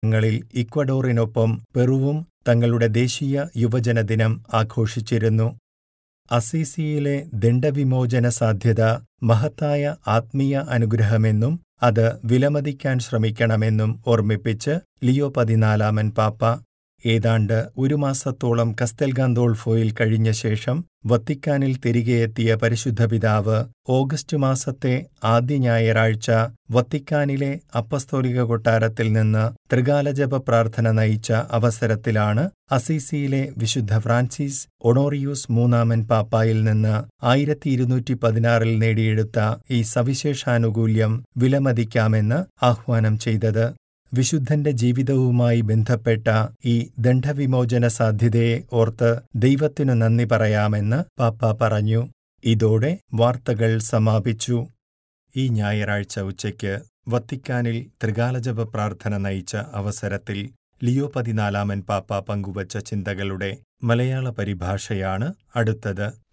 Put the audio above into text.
ങ്ങളിൽ ഇക്വഡോറിനൊപ്പം പെറുവും തങ്ങളുടെ ദേശീയ യുവജനദിനം ആഘോഷിച്ചിരുന്നു. അസീസിയിലെ ദണ്ഡവിമോചന സാധ്യത മഹത്തായ ആത്മീയ അനുഗ്രഹമെന്നും അത് വിലമതിക്കാൻ ശ്രമിക്കണമെന്നും ഓർമ്മിപ്പിച്ച് ലിയോ പതിനാലാമൻ പാപ്പ ഏതാണ്ട് ഒരു മാസത്തോളം കസ്തെൽ ഗാന്തോൾഫോയിൽ കഴിഞ്ഞ ശേഷം വത്തിക്കാനിൽ തിരികെയെത്തിയ പരിശുദ്ധ പിതാവ് ഓഗസ്റ്റ് മാസത്തെ ആദ്യ ഞായറാഴ്ച വത്തിക്കാനിലെ അപ്പസ്തോലിക കൊട്ടാരത്തിൽ നിന്ന് ത്രികാലജപ പ്രാർത്ഥന നയിച്ച അവസരത്തിലാണ് അസീസിയിലെ വിശുദ്ധ ഫ്രാൻസിസ് ഒണോറിയൂസ് മൂന്നാമൻ പാപ്പായിൽ നിന്ന് ആയിരത്തി ഇരുന്നൂറ്റി പതിനാറിൽ നേടിയെടുത്ത ഈ സവിശേഷാനുകൂല്യം വിലമതിക്കാമെന്ന് ആഹ്വാനം ചെയ്തത്. വിശുദ്ധന്റെ ജീവിതവുമായി ബന്ധപ്പെട്ട ഈ ദണ്ഡവിമോചന സാധ്യതയെ ഓർത്ത് ദൈവത്തിനു നന്ദി പറയാമെന്ന് പാപ്പ പറഞ്ഞു. ഇതോടെ വാർത്തകൾ സമാപിച്ചു. ഈ ഞായറാഴ്ച ഉച്ചയ്ക്ക് വത്തിക്കാനിൽ ത്രികാലജപ പ്രാർത്ഥന നയിച്ച അവസരത്തിൽ ലിയോ പതിനാലാമൻ പാപ്പ പങ്കുവച്ച ചിന്തകളുടെ മലയാള പരിഭാഷയാണ് അടുത്തത്.